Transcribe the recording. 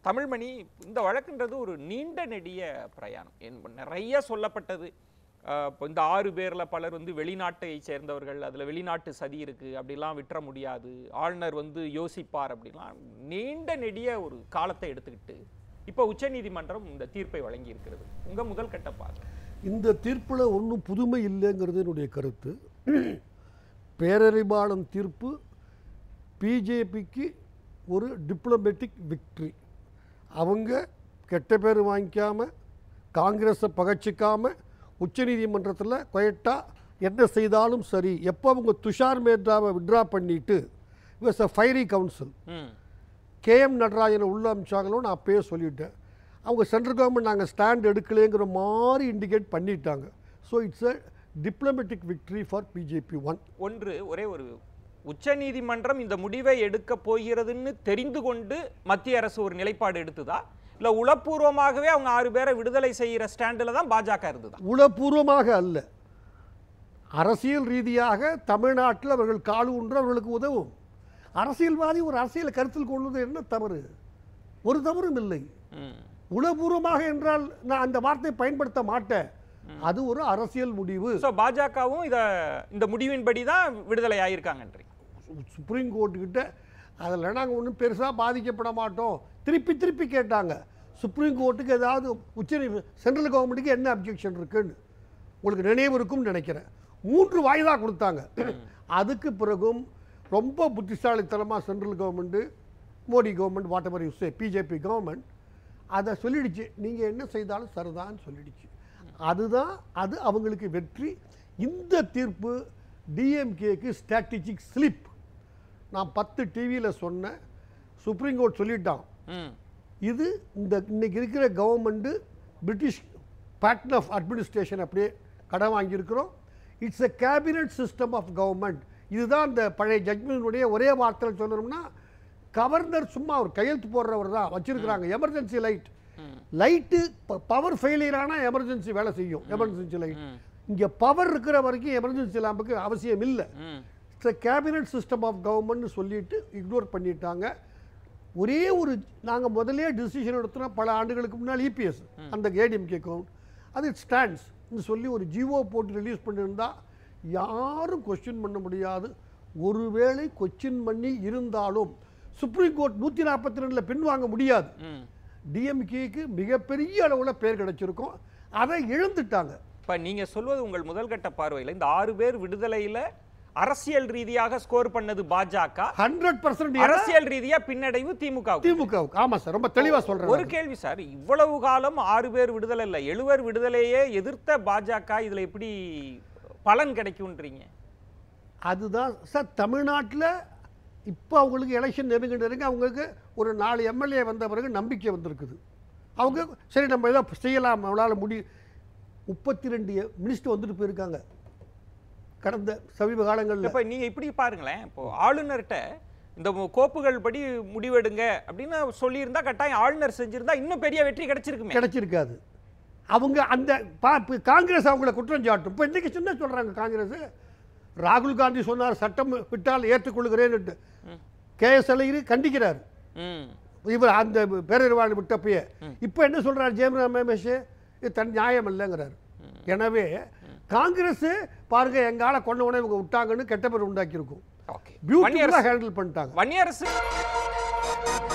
தமிழ்மணி இந்த வழக்குன்றது ஒரு நீண்ட நெடிய பிரயாணம் என் நிறைய சொல்லப்பட்டது அஹ், இப்போ இந்த ஆறு பேர்ல பலர் வந்து வெளிநாட்டை சேர்ந்தவர்கள் அதுல வெளிநாட்டு சதி இருக்கு அப்படிலாம் விட்டுற முடியாது ஆளுநர் வந்து யோசிப்பார் அப்படிலாம் நீண்ட நெடிய ஒரு காலத்தை எடுத்துக்கிட்டு இப்போ உச்சநீதிமன்றம் இந்த தீர்ப்பை வழங்கி இருக்கிறது உங்க முதல் கட்ட பார்வை இந்த தீர்ப்பில் ஒன்றும் புதுமை இல்லைங்கிறது என்னுடைய கருத்து பேரறிவாளன் தீர்ப்பு பிஜேபிக்கு ஒரு டிப்ளமேட்டிக் விக்ட்ரி அவங்க கெட்ட பேர் வாங்கிக்காம காங்கிரஸை பகச்சிக்காம உச்சநீதிமன்றத்தில் கொயட்டாக என்ன செய்தாலும் சரி எப்போ அவங்க துஷார் மேத்தாவை விட்ரா பண்ணிட்டு he was a fiery counsel um KM நடராஜனை உள்ள அமிச்சாங்களோ நான் அப்பயே சொல்லிட்டேன் அவங்க சென்ட்ரல் கவர்மெண்ட் நாங்கள் ஸ்டாண்ட் எடுக்கலைங்கிற மாதிரி இண்டிகேட் பண்ணிட்டாங்க so it's a diplomatic victory for BJP one ஒன்று ஒரே ஒரு உச்சநீதிமன்றம் இந்த முடிவை எடுக்க போகிறதுன்னு தெரிந்து கொண்டு மத்திய அரசு ஒரு நிலைப்பாடு எடுத்துதா இல்ல உளப்பூர்வமாகவே அவங்க ஆறு பேரை விடுதலை செய்யற ஸ்டாண்டில் தான் பாஜக இருந்ததா உளப்பூர்வமாக அல்ல அரசியல் ரீதியாக தமிழ்நாட்டில் அவர்கள் கால் ஊன்று அவர்களுக்கு உதவும் அரசியல்வாதி ஒரு அரசியலை கருத்தில் கொள்வது என்ன தவறு ஒரு தவறும் இல்லை ம். உளப்பூர்வமாக என்றால் நான் அந்த வார்த்தையை பயன்படுத்த மாட்டேன் அது ஒரு அரசியல் முடிவு சோ பாஜகவும் இத இந்த முடிவின்படி தான் விடுதலை ஆயிருக்காங்கன்றீங்க சுப்ரீம் கோர்ட்டுக்கிட்ட அதில் நாங்கள் ஒன்றும் பெருசாக பாதிக்கப்பட மாட்டோம் திருப்பி திருப்பி கேட்டாங்க சுப்ரீம் கோர்ட்டுக்கு ஏதாவது உச்ச சென்ட்ரல் கவர்மெண்ட்டுக்கு என்ன அப்ஜெக்ஷன் இருக்குன்னு உங்களுக்கு நினைவு இருக்கும்னு நினைக்கிறேன் மூன்று வாய்தா கொடுத்தாங்க அதுக்கு பிறகும் ரொம்ப புத்திசாலித்தனமாக central government Modi government whatever you say BJP government அதை சொல்லிடுச்சு நீங்கள் என்ன செய்தாலும் சரிதான்னு சொல்லிடுச்சு அதுதான் அது அவங்களுக்கு வெற்றி இந்த தீர்ப்பு டிஎம்கேக்கு ஸ்ட்ராட்டஜிக் ஸ்லிப் நான் பத்து டிவியில் சொன்னேன் சுப்ரீம் கோர்ட் சொல்லிட்டான் ம் இது இந்த இன்னைக்கு இருக்கிற government British pattern of administration அப்படியே கடன் வாங்கியிருக்கிறோம் it's a cabinet system of government இதுதான் இந்த பழைய ஜட்மெண்ட்டுடைய ஒரே வார்த்தையில் சொல்லணும்னா கவர்னர் சும்மா ஒரு கையெழுத்து போடுறவர் தான் வச்சிருக்கிறாங்க emergency light light power failure ஆனால் எமர்ஜென்சி வேலை செய்யும் எமர்ஜென்சி லைட் இங்கே பவர் இருக்கிற வரைக்கும் எமர்ஜென்சி லேம்புக்கு அவசியம் இல்லை ம் இட்ஸ் கேபினட் சிஸ்டம் ஆஃப் கவர்மெண்ட்னு சொல்லிட்டு இக்னோர் பண்ணிட்டாங்க ஒரே ஒரு நாங்கள் முதலே டிசிஷன் எடுத்தோம் பல ஆண்டுகளுக்கு முன்னால் இபிஎஸ் அந்த ஏடிஎம்கே கவுண்ட் அது ஸ்டாண்ட்ஸ் சொல்லி ஒரு ஜிஓ போட்டு ரிலீஸ் பண்ணியிருந்தா யாரும் கொஸ்டின் பண்ண முடியாது ஒருவேளை கொஸ்டின் பண்ணி இருந்தாலும் சுப்ரீம் கோர்ட் நூற்றி நாற்பத்தி ரெண்டில் பின்வாங்க முடியாது ம் டிஎம்கேக்கு மிகப்பெரிய அளவில் பேர் கிடைச்சிருக்கும் அதை இழந்துட்டாங்க இப்ப நீங்க சொல்வது உங்கள் முதல் கட்ட பார்வையில இந்த ஆறு பேர் விடுதலையில அரசியல் ரீதியாக ஸ்கோர் பண்ணது பாஜக ஹண்ட்ரட் பர்சன்ட் அரசியல் ரீதியா பின்னடைவு திமுக திமுகவுக்கு ஆமாம் சார் ரொம்ப தெளிவாக ஒரு சொல்கிறேன் கேள்வி சார் இவ்வளவு காலம் ஆறு பேர் விடுதலை இல்ல எழுவர் விடுதலையே எதிர்த்த பாஜக இதுல எப்படி பலன் கிடைக்கும்ன்றீங்க அதுதான் சார் தமிழ்நாட்டில் இப்போ அவங்களுக்கு எலெக்ஷன் நெருங்க நெருங்க அவங்களுக்கு ஒரு நாலு எம்எல்ஏ வந்த பிறகு நம்பிக்கை வந்திருக்குது அவங்க சரி நம்ம ஏதோ செய்யலாம் அவங்களால முடி முப்பத்தி ரெண்டு மினிஸ்டர் வந்துட்டு போயிருக்காங்க கடந்த சமீப காலங்களில் இப்ப நீங்க இப்படி பாருங்களேன் இப்போ ஆளுநர்கிட்ட இந்த மு- கோப்புகள் படி முடிவெடுங்க அப்படின்னு சொல்லியிருந்தா கட்டாயம் ஆளுநர் செஞ்சிருந்தா இன்னும் பெரிய வெற்றி கிடைச்சிருக்குமே கிடைச்சிருக்காது அவங்க அந்த பா- இப்ப காங்கிரஸ் அவங்கள குற்றம் சாட்டும் இப்போ இன்றைக்கி சின்ன சொல்கிறாங்க காங்கிரஸ் ராகுல் காந்தி சொன்னார் சட்டம் விட்டால் ஏற்றுக்கொள்கிறேன்னுட்டு கேஎஸ் அழகிரி கண்டிக்கிறார் ம் இவர் அந்த பேரறிவாளி விட்டப்பயே இப்போ என்ன சொல்றார் ஜெயம் ரமேஷ் இது தன் நியாயம் இல்லைங்கிறார் எனவே காங்கிரஸ் பாருங்க எங்கால கொண்ட உடனே இவங்க விட்டாங்கன்னு கெட்ட பேர் உண்டாக்கியிருக்கும் ஓகே பியூட்டிஃபுல்லாக ஹேண்டில் பண்ணிட்டாங்க வன்னியரசு